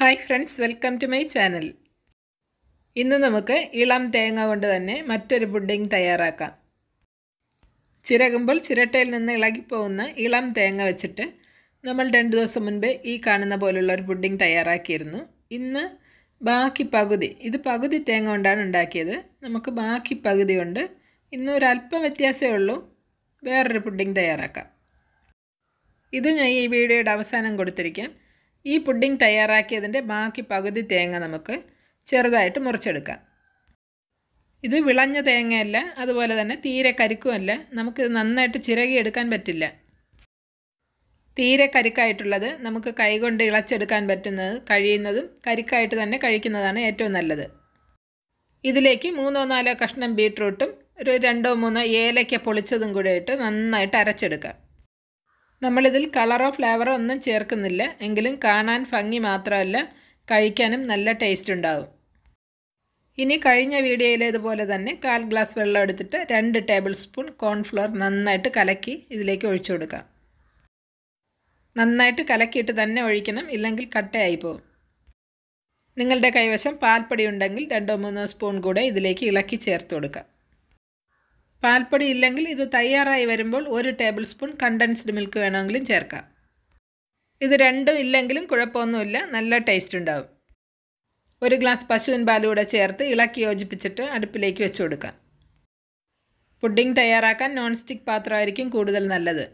hi friends welcome to my channel ഇന്ന് നമുക്ക് ഇളം തേങ്ങ കൊണ്ട് തന്നെ മറ്റൊരു പുഡിംഗ് തയ്യാറാക്കാം ചിരകുമ്പോൾ ചിരട്ടയിൽ നിന്ന് ഇളകിപ്പോകുന്ന ഇളം തേങ്ങ വെച്ചിട്ട് നമ്മൾ രണ്ട് ദിവസം മുൻപ് ഈ കാണുന്ന പോലുള്ള ഒരു പുഡിംഗ് തയ്യാറാക്കിയിരുന്നു ഇന്ന് ബാക്കി പകുതി ഇത് പകുതി തേങ്ങ കൊണ്ടാണ് ഉണ്ടാക്കിയത് നമുക്ക് ബാക്കി പകുതി കൊണ്ട് ഇന്ന് ഒരല്പം വ്യത്യാസമേ ഉള്ളൂ വേറൊരു പുഡിംഗ് തയ്യാറാക്കാം ഇത് ഞാൻ ഈ വീഡിയോയുടെ അവസാനം കൊടുത്തിരിക്കാം ഈ പുഡിംഗ് തയ്യാറാക്കിയതിൻ്റെ ബാക്കി പകുതി തേങ്ങ നമുക്ക് ചെറുതായിട്ട് മുറിച്ചെടുക്കാം ഇത് വിളഞ്ഞ തേങ്ങയല്ല അതുപോലെ തന്നെ തീരെ കരിക്കുമല്ല നമുക്ക് നന്നായിട്ട് ചിരകി എടുക്കാൻ പറ്റില്ല തീരെ കരിക്കായിട്ടുള്ളത് നമുക്ക് കൈകൊണ്ട് ഇളച്ചെടുക്കാൻ പറ്റുന്നത് കഴിയുന്നതും കരിക്കായിട്ട് തന്നെ കഴിക്കുന്നതാണ് ഏറ്റവും നല്ലത് ഇതിലേക്ക് മൂന്നോ നാലോ കഷ്ണം ബീട്രൂട്ടും ഒരു രണ്ടോ മൂന്നോ ഏലയ്ക്ക പൊളിച്ചതും കൂടെ ഇട്ട് നന്നായിട്ട് അരച്ചെടുക്കാം നമ്മളിതിൽ കളറോ ഫ്ലേവറോ ഒന്നും ചേർക്കുന്നില്ല എങ്കിലും കാണാൻ ഭംഗി മാത്രമല്ല കഴിക്കാനും നല്ല ടേസ്റ്റ് ഉണ്ടാവും ഇനി കഴിഞ്ഞ വീഡിയോയിലേതുപോലെ തന്നെ കാൽ ഗ്ലാസ് വെള്ളം എടുത്തിട്ട് രണ്ട് ടേബിൾ സ്പൂൺ കോൺഫ്ലോർ നന്നായിട്ട് കലക്കി ഇതിലേക്ക് ഒഴിച്ചു കൊടുക്കാം നന്നായിട്ട് കലക്കിയിട്ട് തന്നെ ഒഴിക്കണം ഇല്ലെങ്കിൽ കട്ടയായി പോകും നിങ്ങളുടെ കൈവശം പാൽപ്പൊടി ഉണ്ടെങ്കിൽ രണ്ടോ മൂന്നോ സ്പൂൺ കൂടെ ഇതിലേക്ക് ഇളക്കി ചേർത്ത് കൊടുക്കാം പാൽപ്പൊടി ഇല്ലെങ്കിൽ ഇത് തയ്യാറായി വരുമ്പോൾ ഒരു ടേബിൾ സ്പൂൺ കണ്ടൻസ്ഡ് മിൽക്ക് വേണമെങ്കിലും ചേർക്കാം ഇത് രണ്ടും ഇല്ലെങ്കിലും കുഴപ്പമൊന്നുമില്ല നല്ല ടേസ്റ്റ് ഉണ്ടാവും ഒരു ഗ്ലാസ് പശുവിൻ പാലൂടെ ചേർത്ത് ഇളക്കി യോജിപ്പിച്ചിട്ട് അടുപ്പിലേക്ക് വെച്ച് കൊടുക്കാം പുഡിംഗ് തയ്യാറാക്കാൻ നോൺ സ്റ്റിക്ക് പാത്രമായിരിക്കും കൂടുതൽ നല്ലത്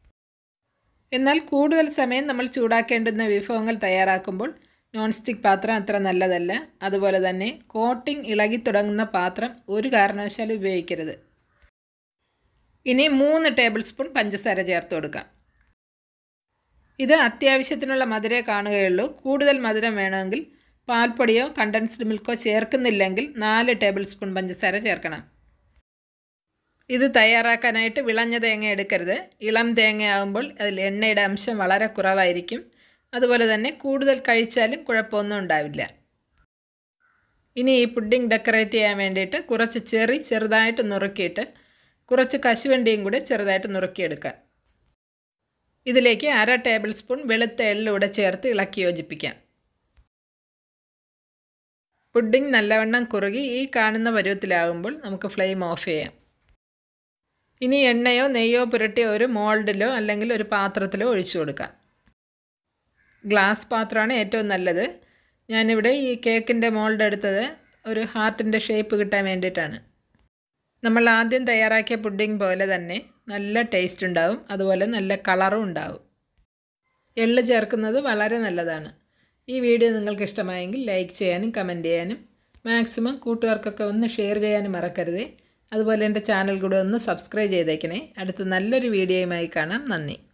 എന്നാൽ കൂടുതൽ സമയം നമ്മൾ ചൂടാക്കേണ്ടുന്ന വിഭവങ്ങൾ തയ്യാറാക്കുമ്പോൾ നോൺ സ്റ്റിക്ക് പാത്രം അത്ര നല്ലതല്ല അതുപോലെ തന്നെ കോട്ടിംഗ് ഇളകി തുടങ്ങുന്ന പാത്രം ഒരു കാരണവശാലും ഉപയോഗിക്കരുത് ഇനി മൂന്ന് ടേബിൾ സ്പൂൺ പഞ്ചസാര ചേർത്ത് കൊടുക്കാം ഇത് അത്യാവശ്യത്തിനുള്ള മധുരേ കാണുകയുള്ളൂ കൂടുതൽ മധുരം വേണമെങ്കിൽ പാൽപ്പൊടിയോ കണ്ടൻസ്ഡ് മിൽക്കോ ചേർക്കുന്നില്ലെങ്കിൽ നാല് ടേബിൾ സ്പൂൺ പഞ്ചസാര ചേർക്കണം ഇത് തയ്യാറാക്കാനായിട്ട് വിളഞ്ഞ തേങ്ങ എടുക്കരുത് ഇളം തേങ്ങ ആകുമ്പോൾ അതിൽ എണ്ണയുടെ അംശം വളരെ കുറവായിരിക്കും അതുപോലെ തന്നെ കൂടുതൽ കഴിച്ചാലും കുഴപ്പമൊന്നും ഉണ്ടാവില്ല ഇനി ഈ പുഡിംഗ് ഡെക്കറേറ്റ് ചെയ്യാൻ വേണ്ടിയിട്ട് കുറച്ച് ചെറി ചെറുതായിട്ട് നുറുക്കിയിട്ട് കുറച്ച് കശുവണ്ടിയും കൂടെ ചെറുതായിട്ട് നുറുക്കിയെടുക്കാം ഇതിലേക്ക് അര ടേബിൾ സ്പൂൺ വെളുത്ത എള്ളൂടെ ചേർത്ത് ഇളക്കി യോജിപ്പിക്കാം പുഡിംഗ് നല്ലവണ്ണം കുറുകി ഈ കാണുന്ന പരുവത്തിലാകുമ്പോൾ നമുക്ക് ഫ്ലെയിം ഓഫ് ചെയ്യാം ഇനി എണ്ണയോ നെയ്യോ പുരട്ടിയോ ഒരു മോൾഡിലോ അല്ലെങ്കിൽ ഒരു പാത്രത്തിലോ ഒഴിച്ചു കൊടുക്കാം ഗ്ലാസ് പാത്രമാണ് ഏറ്റവും നല്ലത് ഞാനിവിടെ ഈ കേക്കിൻ്റെ മോൾഡ് എടുത്തത് ഒരു ഹാർട്ടിൻ്റെ ഷേപ്പ് കിട്ടാൻ വേണ്ടിയിട്ടാണ് നമ്മൾ ആദ്യം തയ്യാറാക്കിയ പുഡിംഗ് പോലെ തന്നെ നല്ല ടേസ്റ്റ് ഉണ്ടാവും അതുപോലെ നല്ല കളറും ഉണ്ടാവും എള്ള് ചേർക്കുന്നത് വളരെ നല്ലതാണ് ഈ വീഡിയോ നിങ്ങൾക്ക് ഇഷ്ടമായെങ്കിൽ ലൈക്ക് ചെയ്യാനും കമൻറ്റ് ചെയ്യാനും മാക്സിമം കൂട്ടുകാർക്കൊക്കെ ഒന്ന് ഷെയർ ചെയ്യാനും മറക്കരുതേ അതുപോലെ എൻ്റെ ചാനൽ കൂടെ ഒന്ന് സബ്സ്ക്രൈബ് ചെയ്തേക്കണേ അടുത്ത നല്ലൊരു വീഡിയോയുമായി കാണാം നന്ദി